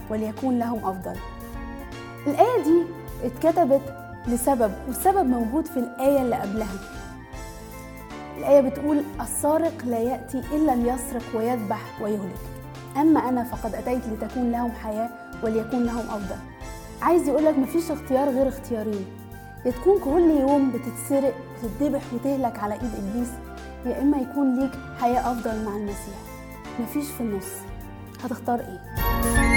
وليكون لهم أفضل الآية دي اتكتبت لسبب والسبب موجود في الآية اللي قبلها الآية بتقول السارق لا يأتي إلا ليسرق ويذبح ويهلك أما أنا فقد أتيت لتكون لهم حياة وليكون لهم أفضل عايز يقولك مفيش اختيار غير اختيارين يا تكون كل يوم بتتسرق وتتذبح وتهلك على ايد ابليس يا اما يكون ليك حياه افضل مع المسيح مفيش في النص هتختار ايه